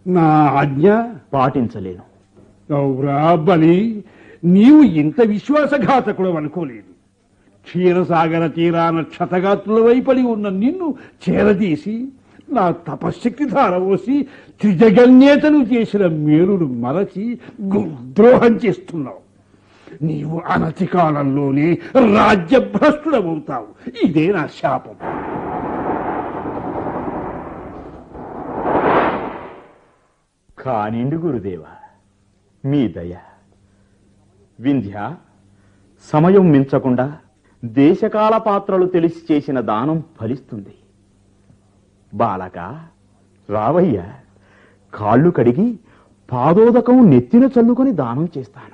నా ఆజ్ఞ పాటించలేను అవురా బలి నీవు ఇంత విశ్వాసఘాతకుడు అనుకోలేదు క్షీరసాగర తీరాన క్షతగాత్రుల వైపడి ఉన్న నిన్ను చేరదీసి నా తపశ్శక్తి ధారవోసి త్రిజగన్యేతను చేసిన మేలును మరచి గు- ద్రోహం చేస్తున్నావు నీవు అనతి కాలంలోనే రాజ్యభ్రష్టుడవుతావు ఇదే నా శాపం కానిండు గురుదేవ మీ దయ వింధ్య సమయం మించకుండా దేశకాల పాత్రలు తెలిసి చేసిన దానం ఫలిస్తుంది బాలక రావయ్య కాళ్ళు కడిగి పాదోదకం నెత్తిన చల్లుకొని దానం చేస్తాను